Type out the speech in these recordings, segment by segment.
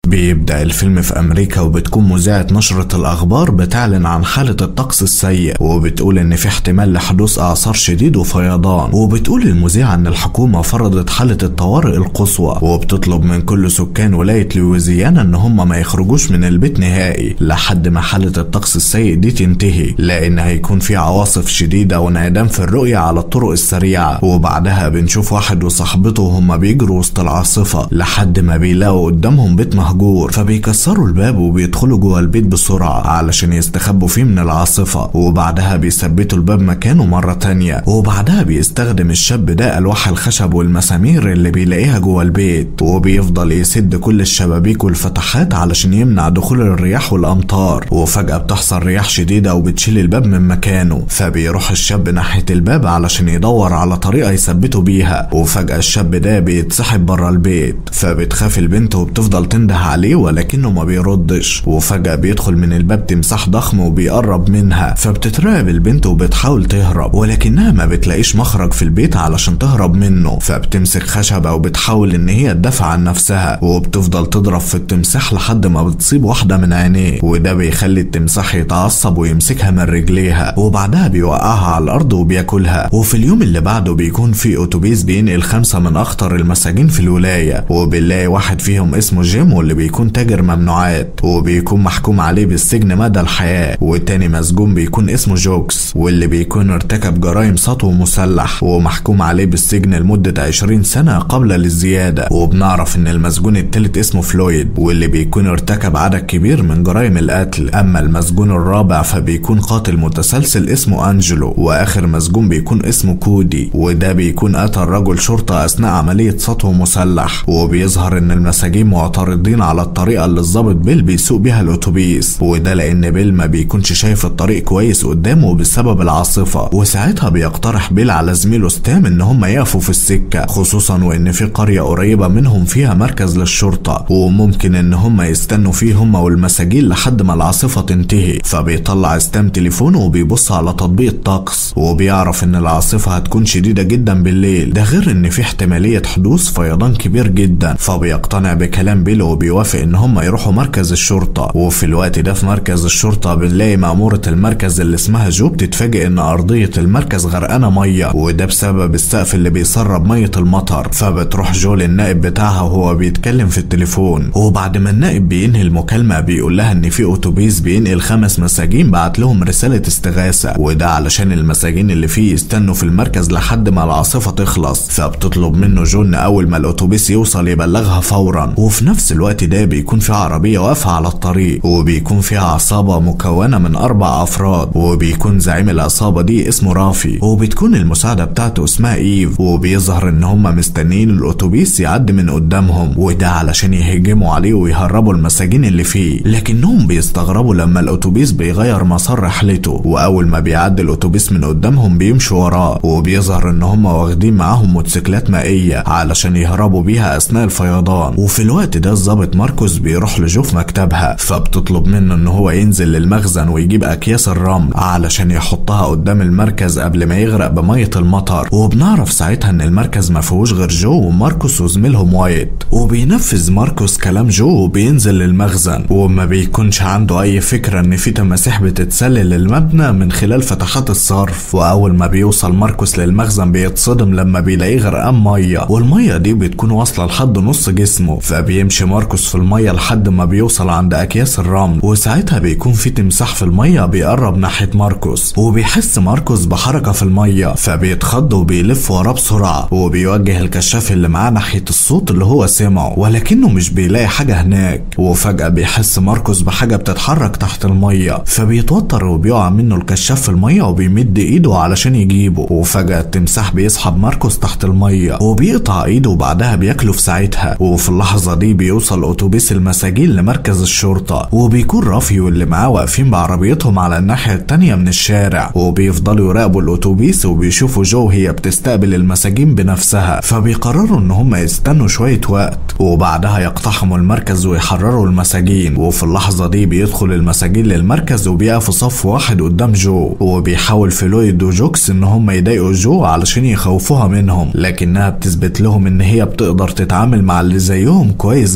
بيبدأ الفيلم في أمريكا وبتكون مذيعة نشرة الأخبار بتعلن عن حالة الطقس السيء وبتقول إن في احتمال لحدوث إعصار شديد وفيضان وبتقول المذيعة إن الحكومة فرضت حالة الطوارئ القصوى وبتطلب من كل سكان ولاية لويزيانا إن هم ما يخرجوش من البيت نهائي لحد ما حالة الطقس السيء دي تنتهي لأن هيكون في عواصف شديدة وانعدام في الرؤية على الطرق السريعة وبعدها بنشوف واحد وصاحبته وهم بيجروا وسط العاصفة لحد ما بيلاقوا قدامهم بيت مهجور فبيكسروا الباب وبيدخلوا جوه البيت بسرعة علشان يستخبوا فيه من العاصفة وبعدها بيثبتوا الباب مكانه مرة تانية وبعدها بيستخدم الشاب ده ألواح الخشب والمسامير اللي بيلاقيها جوه البيت وبيفضل يسد كل الشبابيك والفتحات علشان يمنع دخول الرياح والأمطار وفجأة بتحصل رياح شديدة وبتشيل الباب من مكانه فبيروح الشاب ناحية الباب علشان يدور على طريقة يثبته بيها وفجأة الشاب ده بيتسحب بره البيت فبتخاف البنت وبتفضل تنده عليه ولكنه ما بيردش وفجأة بيدخل من الباب تمساح ضخم وبيقرب منها فبتترعب البنت وبتحاول تهرب ولكنها ما بتلاقيش مخرج في البيت علشان تهرب منه فبتمسك خشبة وبتحاول ان هي تدافع عن نفسها وبتفضل تضرب في التمساح لحد ما بتصيب واحدة من عينيه وده بيخلي التمساح يتعصب ويمسكها من رجليها وبعدها بيوقعها على الارض وبياكلها وفي اليوم اللي بعده بيكون في اتوبيس بينقل خمسة من اخطر المساجين في الولاية وبنلاقي واحد فيهم اسمه جيم واللي بيكون تاجر ممنوعات وبيكون محكوم عليه بالسجن مدى الحياة والتاني مسجون بيكون اسمه جوكس واللي بيكون ارتكب جرائم سطو مسلح ومحكوم عليه بالسجن لمدة 20 سنة قبل للزيادة وبنعرف ان المسجون التالت اسمه فلويد واللي بيكون ارتكب عدد كبير من جرائم القتل اما المسجون الرابع فبيكون قاتل متسلسل اسمه انجلو واخر مسجون بيكون اسمه كودي وده بيكون قتل رجل شرطة اثناء عملية سطو مسلح وبيظهر ان المساجين معترضين على الطريقة اللي الظابط بيل بيسوق بيها الاتوبيس وده لان بيل ما بيكونش شايف الطريق كويس قدامه بسبب العاصفة وساعتها بيقترح بيل على زميله ستام ان هم يقفوا في السكة خصوصا وان في قرية قريبة منهم فيها مركز للشرطة وممكن ان هم يستنوا فيه هم والمساجين لحد ما العاصفة تنتهي فبيطلع ستام تليفونه وبيبص على تطبيق الطقس وبيعرف ان العاصفة هتكون شديدة جدا بالليل ده غير ان في احتمالية حدوث فيضان كبير جدا فبيقتنع بكلام بيل وبيوافق ان هم يروحوا مركز الشرطة وفي الوقت ده في مركز الشرطة بنلاقي مأمورة المركز اللي اسمها جو بتتفاجئ ان ارضية المركز غرقانة مية وده بسبب السقف اللي بيسرب مية المطر فبتروح جو للنائب بتاعها وهو بيتكلم في التليفون وبعد ما النائب بينهي المكالمة بيقول لها ان في اتوبيس بينقل خمس مساجين بعت لهم رسالة استغاثة وده علشان المساجين اللي فيه يستنوا في المركز لحد ما العاصفة تخلص فبتطلب منه جو ان اول ما الاتوبيس يوصل يبلغها فورا وفي نفس الوقت ده بيكون في عربية واقفة على الطريق وبيكون فيها عصابة مكونة من اربع افراد وبيكون زعيم العصابة دي اسمه رافي وبتكون المساعدة بتاعته اسمها ايف وبيظهر ان هم مستنيين الاتوبيس يعدي من قدامهم وده علشان يهجموا عليه ويهربوا المساجين اللي فيه لكنهم بيستغربوا لما الاتوبيس بيغير مسار رحلته واول ما بيعدي الاتوبيس من قدامهم بيمشوا وراه وبيظهر ان هم واخدين معاهم موتوسيكلات مائية علشان يهربوا بيها اثناء الفيضان وفي الوقت ده الظابط ماركوس بيروح لجو في مكتبها فبتطلب منه ان هو ينزل للمخزن ويجيب اكياس الرمل علشان يحطها قدام المركز قبل ما يغرق بمية المطر وبنعرف ساعتها ان المركز ما فيهوش غير جو وماركوس وزميلهم وايت وبينفذ ماركوس كلام جو وبينزل للمخزن وما بيكونش عنده اي فكرة ان في تماسيح بتتسلل المبنى من خلال فتحات الصرف واول ما بيوصل ماركوس للمخزن بيتصدم لما بيلاقيه غرقان ميه والميه دي بتكون واصله لحد نص جسمه فبيمشي ماركوس في الميه لحد ما بيوصل عند اكياس الرمل وساعتها بيكون في تمساح في الميه بيقرب ناحيه ماركوس وبيحس ماركوس بحركه في الميه فبيتخض وبيلف وراه بسرعه وبيوجه الكشاف اللي معاه ناحيه الصوت اللي هو سمعه ولكنه مش بيلاقي حاجه هناك وفجاه بيحس ماركوس بحاجه بتتحرك تحت الميه فبيتوتر وبيقع منه الكشاف في الميه وبيمد ايده علشان يجيبه وفجاه التمساح بيسحب ماركوس تحت الميه وبيقطع ايده وبعدها بياكله في ساعتها وفي اللحظه دي بيوصل اتوبيس المساجين لمركز الشرطه وبيكون رافي واللي معاه واقفين بعربيتهم على الناحيه التانيه من الشارع وبيفضلوا يراقبوا الاتوبيس وبيشوفوا جو هي بتستقبل المساجين بنفسها فبيقرروا ان هم يستنوا شويه وقت وبعدها يقتحموا المركز ويحرروا المساجين وفي اللحظه دي بيدخل المساجين للمركز وبيقفوا صف واحد قدام جو وبيحاول فلويد وجوكس ان هم يضايقوا جو علشان يخوفوها منهم لكنها بتثبت لهم ان هي بتقدر تتعامل مع اللي زيهم كويس جدا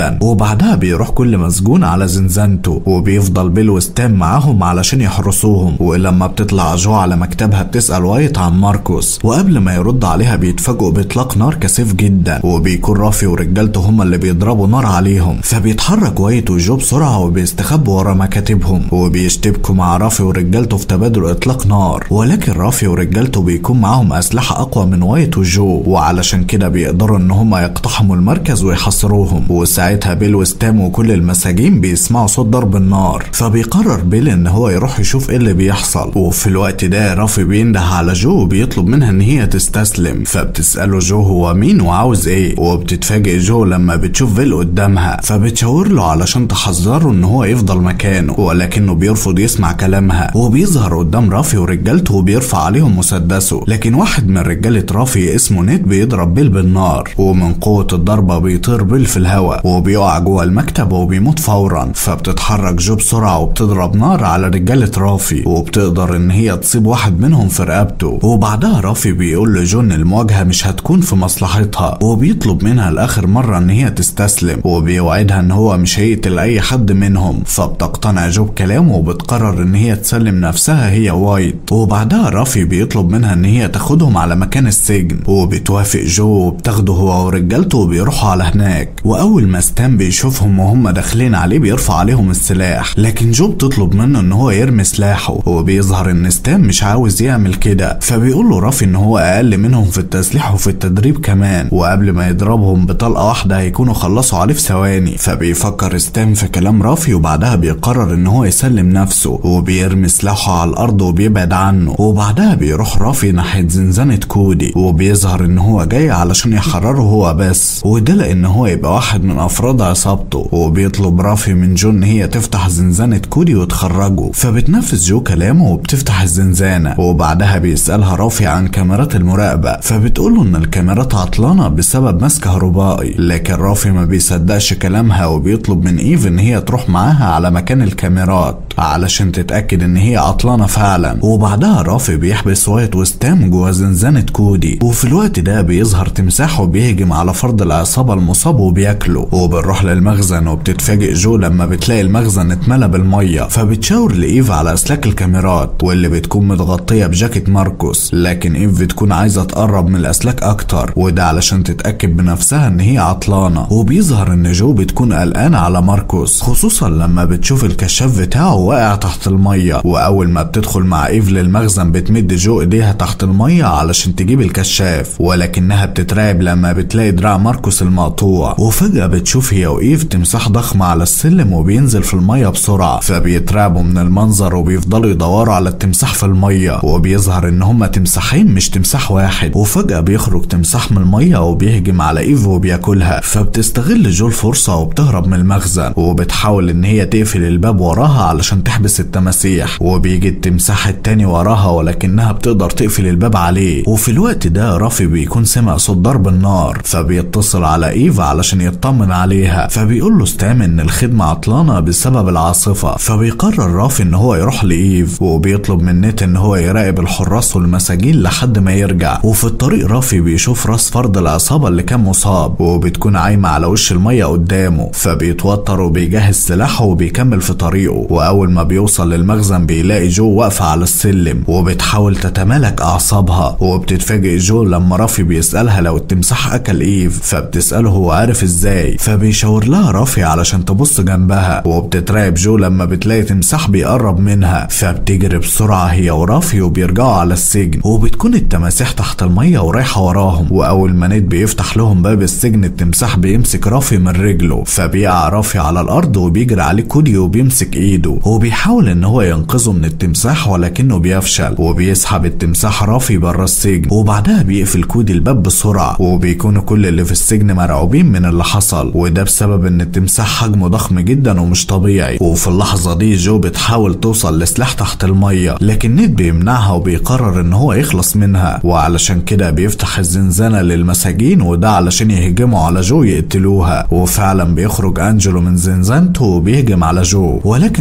جدا وبعدها بيروح كل مسجون على زنزانته وبيفضل بيل وستام معاهم علشان يحرسوهم ولما بتطلع جو على مكتبها بتسأل وايت عن ماركوس وقبل ما يرد عليها بيتفاجئوا بإطلاق نار كثيف جدا وبيكون رافي ورجالته هما اللي بيضربوا نار عليهم فبيتحرك وايت وجو بسرعة وبيستخبوا ورا مكاتبهم وبيشتبكوا مع رافي ورجالته في تبادل إطلاق نار ولكن رافي ورجالته بيكون معاهم أسلحة أقوى من وايت وجو وعلشان كده بيقدروا إن هما يقتحموا المركز ويحاصروهم وساعتها بيل وستام وكل المساجين بيسمعوا صوت ضرب النار فبيقرر بيل إن هو يروح يشوف إيه اللي بيحصل وفي الوقت ده رافي بينده على جو وبيطلب منها إن هي تستسلم فبتسأله جو هو مين وعاوز إيه وبتتفاجئ جو لما بتشوف فيل قدامها فبتشاور له علشان تحذره إن هو يفضل مكانه ولكنه بيرفض يسمع كلامها وبيظهر قدام رافي ورجالته وبيرفع عليهم مسدسه لكن واحد من رجالة رافي اسمه نيت بيضرب بيل بالنار ومن قوة الضربة بيطير بيل في الهواء وبيقع جوه المكتب وبيموت فورا فبتتحرك جو بسرعة وبتضرب نار على رجالة رافي وبتقدر ان هي تصيب واحد منهم في رقبته وبعدها رافي بيقول لجون المواجهة مش هتكون في مصلحتها وبيطلب منها لاخر مرة ان هي تستسلم وبيوعدها ان هو مش هيقتل اي حد منهم فبتقتنع جو بكلامه وبتقرر ان هي تسلم نفسها هي وايت وبعدها رافي بيطلب منها ان هي تاخدهم على مكان السجن وبتوافق جو وبتاخده هو ورجالته وبيروحوا على هناك واول ما ستان بيشوفهم وهم داخلين عليه بيرفع عليهم السلاح لكن جو بتطلب منه ان هو يرمي سلاحه وبيظهر ان ستان مش عاوز يعمل كده فبيقول له رافي ان هو اقل منهم في التسليح وفي التدريب كمان وقبل ما يضربهم بطلقه واحده هيكونوا خلصوا عليه في ثواني فبيفكر ستان في كلام رافي وبعدها بيقرر ان هو يسلم نفسه وبيرمي سلاحه على الارض وبيبعد عنه وبعدها بيروح رافي ناحيه زنزانه كودي وبيظهر ان هو جاي علشان يحرره هو بس وده لان هو يبقى واحد من افراد عصابته وبيطلب رافي من جو ان هي تفتح زنزانه كودي وتخرجه فبتنفذ جو كلامه وبتفتح الزنزانه وبعدها بيسالها رافي عن كاميرات المراقبه فبتقوله ان الكاميرات عطلانه بسبب مس كهربائي لكن رافي ما بيصدقش كلامها وبيطلب من ايف ان هي تروح معاها على مكان الكاميرات علشان تتاكد ان هي عطلانه فعلا وبعدها رافي بيحبس وايت وستام جوه زنزانه كودي وفي الوقت ده بيظهر تمساح وبيهجم على فرد العصابه المصاب وبياكله وبنروح للمخزن وبتتفاجئ جو لما بتلاقي المخزن اتملى بالميه فبتشاور لايف على اسلاك الكاميرات واللي بتكون متغطيه بجاكيت ماركوس لكن ايف بتكون عايزه تقرب من الاسلاك اكتر وده علشان تتاكد بنفسها ان هي عطلانه وبيظهر ان جو بتكون قلقانه على ماركوس خصوصا لما بتشوف الكشاف بتاعه واقع تحت الميه واول ما بتدخل مع ايف للمخزن بتمد جو ايديها تحت الميه علشان تجيب الكشاف ولكنها بتترعب لما بتلاقي دراع ماركوس المقطوع وفجاه بتشوف هي وايف تمساح ضخم على السلم وبينزل في الميه بسرعه فبيترعبوا من المنظر وبيفضلوا يدوروا على التمساح في الميه وبيظهر ان هما تمساحين مش تمساح واحد وفجاه بيخرج تمساح من الميه وبيهجم على ايف وبياكلها فبتستغل جو الفرصه وبتهرب من المخزن وبتحاول ان هي تقفل الباب وراها علشان تحبس التماسيح وبيجي التمساح التاني وراها ولكنها بتقدر تقفل الباب عليه وفي الوقت ده رافي بيكون سمع صوت ضرب النار فبيتصل على ايفا علشان يطمن عليها فبيقول له ستام ان الخدمه عطلانه بسبب العاصفه فبيقرر رافي ان هو يروح لايف وبيطلب من نيت ان هو يراقب الحراس والمساجين لحد ما يرجع وفي الطريق رافي بيشوف راس فرد العصابه اللي كان مصاب وبتكون عايمه على وش الميه قدامه فبيتوتر وبيجهز سلاحه وبيكمل في طريقه واول ما بيوصل للمخزن بيلاقي جو واقفه على السلم وبتحاول تتمالك اعصابها وبتتفاجئ جو لما رافي بيسالها لو التمساح اكل ايف فبتساله هو عارف ازاي فبيشاور لها رافي علشان تبص جنبها وبتترعب جو لما بتلاقي تمساح بيقرب منها فبتجري بسرعه هي ورافي وبيرجعوا على السجن وبتكون التماسيح تحت الميه ورايحه وراهم واول ما نيت بيفتح لهم باب السجن التمساح بيمسك رافي من رجله فبيقع رافي على الارض وبيجري عليه كودي وبيمسك ايده وبيحاول ان هو ينقذه من التمساح ولكنه بيفشل وبيسحب التمساح رافي بره السجن وبعدها بيقفل كودي الباب بسرعه وبيكونوا كل اللي في السجن مرعوبين من اللي حصل وده بسبب ان التمساح حجمه ضخم جدا ومش طبيعي وفي اللحظه دي جو بتحاول توصل لسلاح تحت الميه لكن نيت بيمنعها وبيقرر ان هو يخلص منها وعلشان كده بيفتح الزنزانه للمساجين وده علشان يهجموا على جو يقتلوها وفعلا بيخرج انجلو من زنزانته وبيهجم على جو ولكن جو بتضرب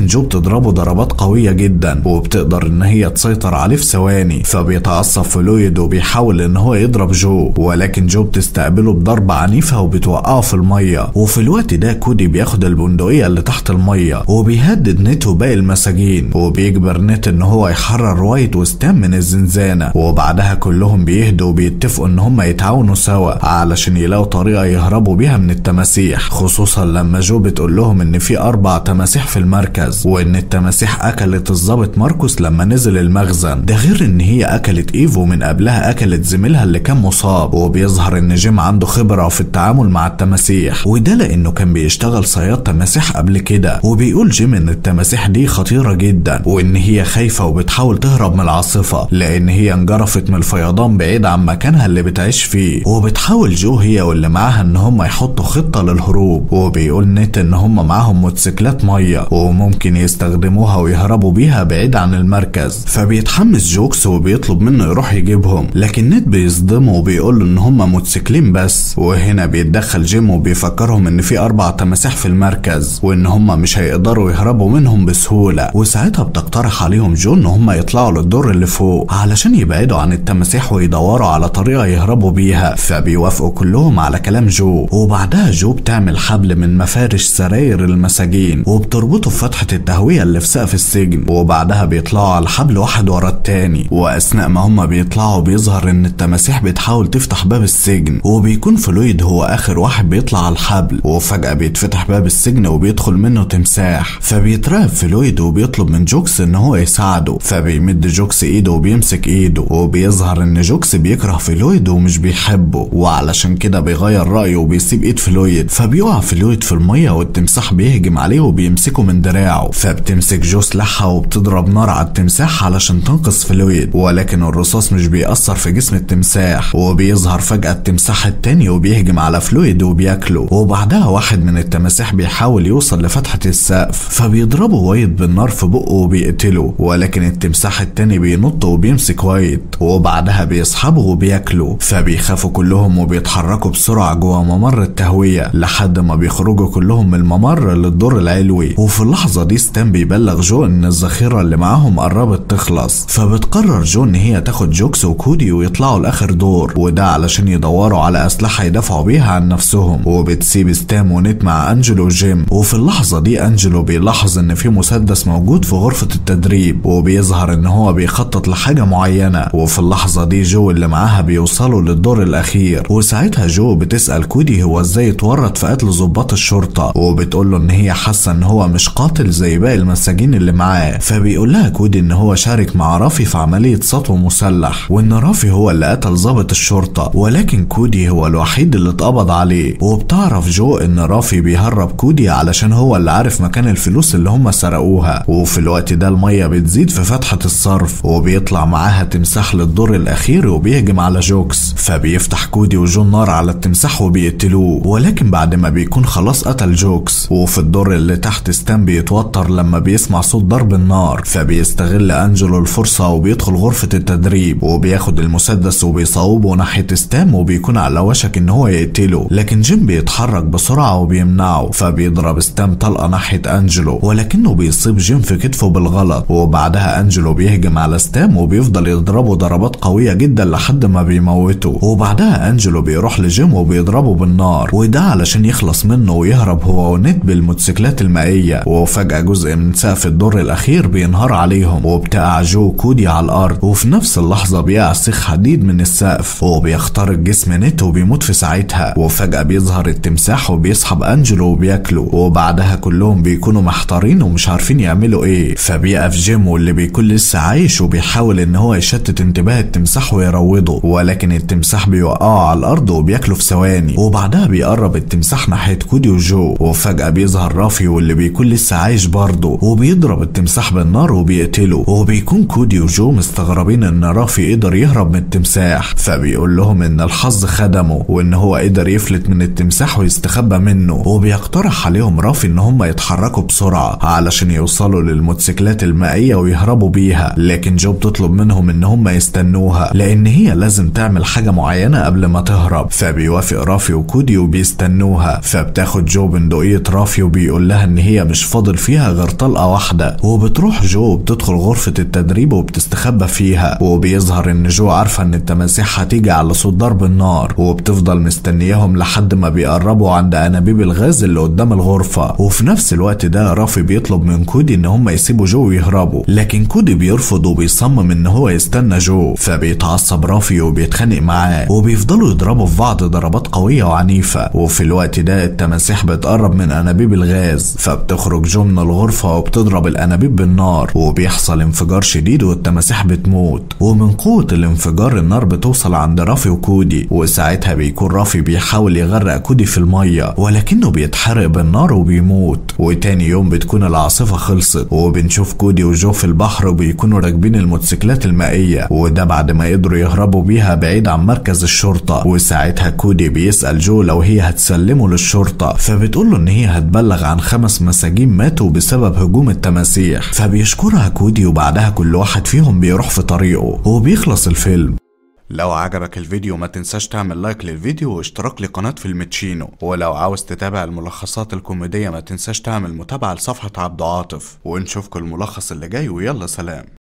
بتضربه ضربات قوية جدا وبتقدر ان هي تسيطر عليه في ثواني فبيتعصب فلويد وبيحاول ان هو يضرب جو ولكن جو بتستقبله بضربة عنيفة وبتوقعه في المية وفي الوقت ده كودي بياخد البندقية اللي تحت المية وبيهدد نيت وباقي المساجين وبيجبر نيت ان هو يحرر وايت وستام من الزنزانة وبعدها كلهم بيهدوا وبيتفقوا ان هم يتعاونوا سوا علشان يلاقوا طريقة يهربوا بيها من التماسيح خصوصا لما جو بتقول لهم ان في اربع تماسيح في المركز وان التماسيح اكلت الضابط ماركوس لما نزل المخزن ده غير ان هي اكلت ايفو من قبلها اكلت زميلها اللي كان مصاب وبيظهر ان جيم عنده خبرة في التعامل مع التماسيح وده لانه كان بيشتغل صياد تماسيح قبل كده وبيقول جيم ان التماسيح دي خطيرة جدا وان هي خايفة وبتحاول تهرب من العاصفة لان هي انجرفت من الفيضان بعيد عن مكانها اللي بتعيش فيه وبتحاول جو هي واللي معاها ان هم يحطوا خطة للهروب وبيقول نيت ان هم معاهم موتوسيكلات مية وممكن يستخدموها ويهربوا بيها بعيد عن المركز فبيتحمس جوكس وبيطلب منه يروح يجيبهم لكن نيت بيصدمه وبيقول ان هم موتوسيكلين بس وهنا بيتدخل جيم وبيفكرهم ان في اربع تماسيح في المركز وان هم مش هيقدروا يهربوا منهم بسهولة وساعتها بتقترح عليهم جو ان هم يطلعوا للدور اللي فوق علشان يبعدوا عن التماسيح ويدوروا على طريقة يهربوا بيها فبيوافقوا كلهم على كلام جو وبعدها جو بتعمل حبل من مفارش سراير المساجين وبتربطه في فتحة التهوية اللي في سقف السجن وبعدها بيطلعوا على الحبل واحد ورا التاني واثناء ما هما بيطلعوا بيظهر ان التماسيح بتحاول تفتح باب السجن وبيكون فلويد هو اخر واحد بيطلع على الحبل وفجأة بيتفتح باب السجن وبيدخل منه تمساح فبيترعب فلويد وبيطلب من جوكس ان هو يساعده فبيمد جوكس ايده وبيمسك ايده وبيظهر ان جوكس بيكره فلويد ومش بيحبه وعلشان كده بيغير رأيه وبيسيب ايد فلويد فبيقع فلويد في المية والتمساح بيهجم عليه وبيمسكه من دراعه فبتمسك جو سلاحها وبتضرب نار على التمساح علشان تنقذ فلويد ولكن الرصاص مش بيأثر في جسم التمساح وبيظهر فجأة التمساح التاني وبيهجم على فلويد وبياكله وبعدها واحد من التماسيح بيحاول يوصل لفتحة السقف فبيضربه وايد بالنار في بقه وبيقتله ولكن التمساح التاني بينط وبيمسك وايد وبعدها بيسحبه وبياكله فبيخافوا كلهم وبيتحركوا بسرعة جوه ممر التهوية لحد ما بيخرجوا كلهم من الممر للدور العلوي وفي اللحظة دي ستان بيبلغ جو ان الذخيرة اللي معاهم قربت تخلص فبتقرر جو ان هي تاخد جوكس وكودي ويطلعوا لاخر دور وده علشان يدوروا على اسلحة يدافعوا بيها عن نفسهم وبتسيب ستام ونيت مع انجلو وجيم وفي اللحظة دي انجلو بيلاحظ ان في مسدس موجود في غرفة التدريب وبيظهر ان هو بيخطط لحاجة معينة وفي اللحظة دي جو اللي معاها بيوصلوا للدور الاخير وساعتها جو بتسأل كودي هو ازاي اتورط في قتل ضباط الشرطة وبتقول له ان هي حاسة ان هو مش قاتل زي باقي المساجين اللي معاه فبيقول لها كودي ان هو شارك مع رافي في عملية سطو مسلح وان رافي هو اللي قتل ضابط الشرطة ولكن كودي هو الوحيد اللي اتقبض عليه وبتعرف جو ان رافي بيهرب كودي علشان هو اللي عارف مكان الفلوس اللي هم سرقوها وفي الوقت ده المية بتزيد في فتحة الصرف وبيطلع معاها تمساح للدور الاخير وبيهجم على جوكس فبيفتح كودي وجو نار على التمساح وبيقتلوه ولكن بعد ما بيكون خلاص قتل جوكس وفي الدور اللي تحت ستان بيتوتر لما بيسمع صوت ضرب النار فبيستغل انجلو الفرصة وبيدخل غرفة التدريب وبياخد المسدس وبيصوبه ناحية ستام وبيكون على وشك ان هو يقتله لكن جيم بيتحرك بسرعة وبيمنعه فبيضرب ستام طلقة ناحية انجلو ولكنه بيصيب جيم في كتفه بالغلط وبعدها انجلو بيهجم على ستام وبيفضل يضربه ضربات قوية جدا لحد ما بيموته وبعدها انجلو بيروح لجيم وبيضربه بالنار وده علشان يخلص منه ويهرب هو ونيت بالموتوسيكلات المائية وفجأة جزء من سقف الدور الأخير بينهار عليهم وبتقع جو كودي على الأرض وفي نفس اللحظة بيقع سيخ حديد من السقف وبيخترق جسم نيت وبيموت في ساعتها وفجأة بيظهر التمساح وبيسحب أنجلو وبياكله وبعدها كلهم بيكونوا محتارين ومش عارفين يعملوا إيه فبيقف جيم واللي بيكون لسه عايش وبيحاول إن هو يشتت انتباه التمساح ويروضه ولكن التمساح بيوقعه على الأرض وبياكله في ثواني وبعدها بيقرب التمساح ناحية كودي وجو وفجأة بيظهر رافي واللي بيكون لسه عايش برضه وبيضرب التمساح بالنار وبيقتله وبيكون كودي وجو مستغربين ان رافي قدر يهرب من التمساح فبيقول لهم ان الحظ خدمه وان هو قدر يفلت من التمساح ويستخبى منه وبيقترح عليهم رافي ان هم يتحركوا بسرعة علشان يوصلوا للموتوسيكلات المائية ويهربوا بيها لكن جو بتطلب منهم ان هم يستنوها لان هي لازم تعمل حاجة معينة قبل ما تهرب فبيوافق رافي وكودي وبيستنوها فبتاخد جو بندقية رافي وبيقول لها ان هي مش فاضل فيها غير غير طلقة واحدة وبتروح جو وبتدخل غرفة التدريب وبتستخبى فيها وبيظهر ان جو عارفة ان التماسيح هتيجي على صوت ضرب النار وبتفضل مستنياهم لحد ما بيقربوا عند انابيب الغاز اللي قدام الغرفة وفي نفس الوقت ده رافي بيطلب من كودي ان هم يسيبوا جو ويهربوا لكن كودي بيرفض وبيصمم ان هو يستنى جو فبيتعصب رافي وبيتخانق معاه وبيفضلوا يضربوا في بعض ضربات قوية وعنيفة وفي الوقت ده التماسيح بتقرب من انابيب الغاز فبتخرج جو من الغرفة وبتضرب الانابيب بالنار وبيحصل انفجار شديد والتماسيح بتموت ومن قوة الانفجار النار بتوصل عند رافي وكودي وساعتها بيكون رافي بيحاول يغرق كودي في المية ولكنه بيتحرق بالنار وبيموت وتاني يوم بتكون العاصفة خلصت وبنشوف كودي وجو في البحر وبيكونوا راكبين الموتوسيكلات المائية وده بعد ما قدروا يهربوا بيها بعيد عن مركز الشرطة وساعتها كودي بيسأل جو لو هي هتسلمه للشرطة فبتقول له ان هي هتبلغ عن خمس مساجين ماتوا بسبب هجوم التماسيح فبيشكرها كودي وبعدها كل واحد فيهم بيروح في طريقه وبيخلص الفيلم لو عجبك الفيديو ما تنساش تعمل لايك للفيديو واشتراك لقناة فيلمتشينو ولو عاوز تتابع الملخصات الكوميدية ما تنساش تعمل متابعة لصفحة عبد عاطف ونشوفكم الملخص اللي جاي ويلا سلام